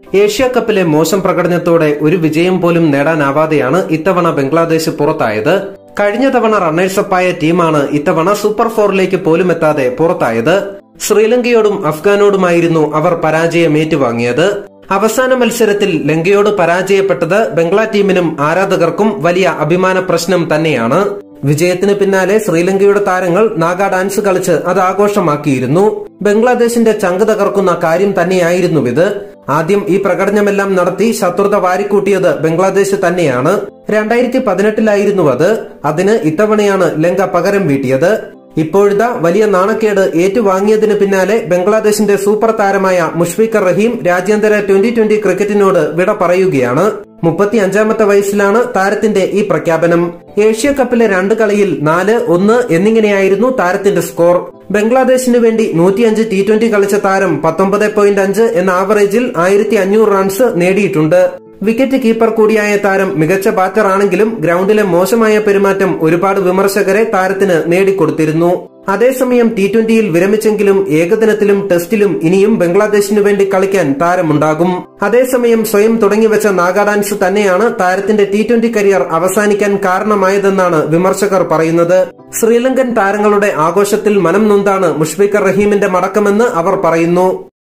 Asia കപ്പിലെ മോശം പ്രകടനത്തോടെ ഒരു വിജയം പോലും നേടാനാവാതെയാണ് ഇത്തവണ ബംഗ്ലാദേശ് പുറത്തായത് കഴിഞ്ഞ തവണ റണ്ണേഴ്സപ്പായ ടീമാണ് ഇത്തവണ സൂപ്പർ ഫോറിലേക്ക് പോലും എത്താതെ പുറത്തായത് ശ്രീലങ്കയോടും അഫ്ഗാനോടുമായിരുന്നു അവർ പരാജയം ഏറ്റുവാങ്ങിയത് അവസാന മത്സരത്തിൽ ലങ്കയോട് പരാജയപ്പെട്ടത് ബംഗ്ലാ ടീമിനും ആരാധകർക്കും വലിയ അഭിമാന പ്രശ്നം തന്നെയാണ് വിജയത്തിന് പിന്നാലെ ശ്രീലങ്കയുടെ താരങ്ങൾ നാഗ ഡാൻസ് കളിച്ച് അത് ആഘോഷമാക്കിയിരുന്നു ബംഗ്ലാദേശിന്റെ ചങ്ക് തകർക്കുന്ന കാര്യം തന്നെയായിരുന്നു ഇത് ആദ്യം ഈ പ്രകടനമെല്ലാം നടത്തി ശത്രുത വാരിക്കൂട്ടിയത് ബംഗ്ലാദേശ് തന്നെയാണ് രണ്ടായിരത്തി പതിനെട്ടിലായിരുന്നു അത് അതിന് ഇത്തവണയാണ് ലങ്ക പകരം വീട്ടിയത് ഇപ്പോഴിതാ വലിയ നാണക്കേട് ഏറ്റുവാങ്ങിയതിന് പിന്നാലെ ബംഗ്ലാദേശിന്റെ സൂപ്പർ താരമായ മുഷ്ഫീഖർ റഹീം രാജ്യാന്തര ട്വന്റി ട്വന്റി ക്രിക്കറ്റിനോട് വിട പറയുകയാണ് മുപ്പത്തി അഞ്ചാമത്തെ വയസ്സിലാണ് താരത്തിന്റെ ഈ പ്രഖ്യാപനം ഏഷ്യ കപ്പിലെ രണ്ട് കളിയിൽ നാല് ഒന്ന് എന്നിങ്ങനെയായിരുന്നു താരത്തിന്റെ സ്കോർ ബംഗ്ലാദേശിന് വേണ്ടി നൂറ്റിയഞ്ച് ടി ട്വന്റി കളിച്ച താരം പത്തൊമ്പത് പോയിന്റ് അഞ്ച് എന്ന ആവറേജിൽ ആയിരത്തി അഞ്ഞൂറ് റൺസ് നേടിയിട്ടുണ്ട് വിക്കറ്റ് കീപ്പർ കൂടിയായ താരം മികച്ച ബാറ്റർ ആണെങ്കിലും ഗ്രൗണ്ടിലെ മോശമായ പെരുമാറ്റം ഒരുപാട് വിമർശകരെ താരത്തിന് നേടിക്കൊടുത്തിരുന്നു അതേസമയം ടി ട്വന്റിയിൽ വിരമിച്ചെങ്കിലും ഏകദിനത്തിലും ടെസ്റ്റിലും ഇനിയും ബംഗ്ലാദേശിനു വേണ്ടി കളിക്കാൻ താരമുണ്ടാകും അതേസമയം സ്വയം തുടങ്ങിവെച്ച നാഗാഡാൻസ് തന്നെയാണ് താരത്തിന്റെ ടി ട്വന്റി കരിയർ അവസാനിക്കാൻ കാരണമായതെന്നാണ് വിമർശകർ പറയുന്നത് ശ്രീലങ്കൻ താരങ്ങളുടെ ആഘോഷത്തിൽ മനം നൊന്താണ് മുഷ്ഫീഖർ റഹീമിന്റെ മടക്കമെന്ന് അവർ പറയുന്നു